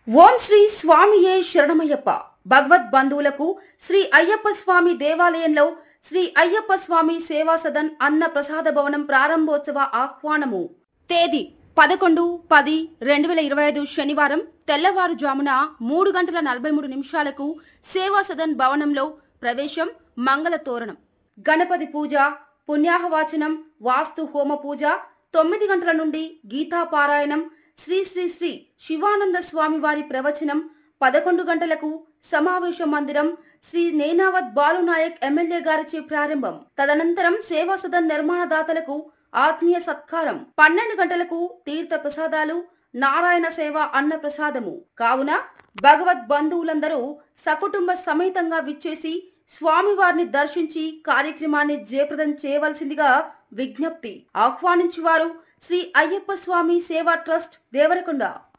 ఓం శ్రీ స్వామియే శరణమయ్యప్ప భగవద్ బంధువులకు శ్రీ అయ్యప్ప స్వామి దేవాలయంలో శ్రీ అయ్యప్ప స్వామి సేవా సదన్ అన్న ప్రసాద భవనం ప్రారంభోత్సవ ఆహ్వానము తేదీ పదకొండు పది రెండు వేల ఇరవై ఐదు శనివారం తెల్లవారుజామున మూడు గంటల నలభై మూడు నిమిషాలకు సేవా సదన్ భవనంలో ప్రవేశం మంగళ తోరణం గణపతి పూజ పుణ్యాహవాచనం వాస్తు హోమ పూజ తొమ్మిది గంటల నుండి గీతా పారాయణం శ్రీ శ్రీ శ్రీ శివానంద స్వామి వారి ప్రవచనం పదకొండు గంటలకు సమావేశ మందిరం శ్రీ నేనావత్ బాలునాయక్ ఎమ్మెల్యే గారిచే ప్రారంభం తదనంతరం సేవా సదన్ నిర్మాణదాతలకు ఆత్మీయ సత్కారం పన్నెండు గంటలకు తీర్థ ప్రసాదాలు నారాయణ సేవ అన్న ప్రసాదము కావున భగవద్ బంధువులందరూ సకుటుంబ సమేతంగా విచ్చేసి స్వామివారిని దర్శించి కార్యక్రమాన్ని జయప్రదం చేయవలసిందిగా విజ్ఞప్తి ఆహ్వానించువారు శ్రీ అయ్యప్ప స్వామి సేవా ట్రస్ట్ దేవరకొండ